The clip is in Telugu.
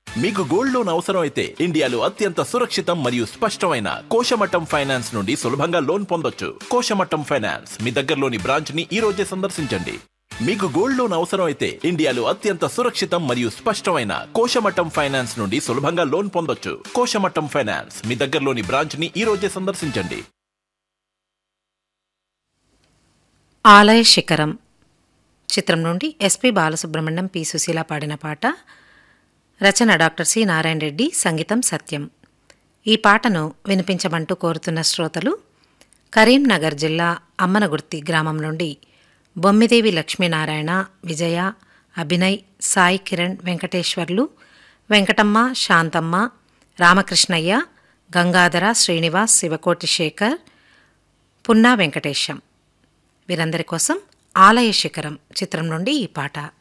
మీకు గోల్డ్ లోన్ అవసరం అయితే ఇండియాలో అత్యంత సురక్షితం మరియు స్పష్టమైన కోశమట్టం ఫైనాన్స్ నుండి సులభంగా లోన్ పొందొచ్చు కోశమట్టం ఫైనాన్స్ మీ దగ్గరలోని బ్రాంచ్ ని ఈ రోజే సందర్శించండి మీకు గోల్డ్ లోన్ అవసరం అయితే ఇండియాలో అత్యంత సురక్షితం మరియు స్పష్టమైన కోశమట్టం ఫైనాన్స్ నుండి సులభంగా లోన్ పొందొచ్చు కోశమట్టం ఫైనాన్స్ మీ దగ్గరలోని బ్రాంచ్ ని ఈ రోజే సందర్శించండి ఆలయ శిఖరం చిత్రం నుండి ఎస్పి బాలసుబ్రహ్మణ్యం పి సుశీల పాడిన పాట రచన డాక్టర్ సి నారాయణ రెడ్డి సంగీతం సత్యం ఈ పాటను వినిపించమంటూ కోరుతున్న శ్రోతలు కరీంనగర్ జిల్లా అమ్మనగుర్తి గ్రామం నుండి బొమ్మిదేవి లక్ష్మీనారాయణ విజయ అభినయ్ సాయి కిరణ్ వెంకటేశ్వర్లు వెంకటమ్మ శాంతమ్మ రామకృష్ణయ్య గంగాధర శ్రీనివాస్ శివకోటి శేఖర్ పున్నా వెంకటేశం వీరందరి కోసం ఆలయ శిఖరం చిత్రం నుండి ఈ పాట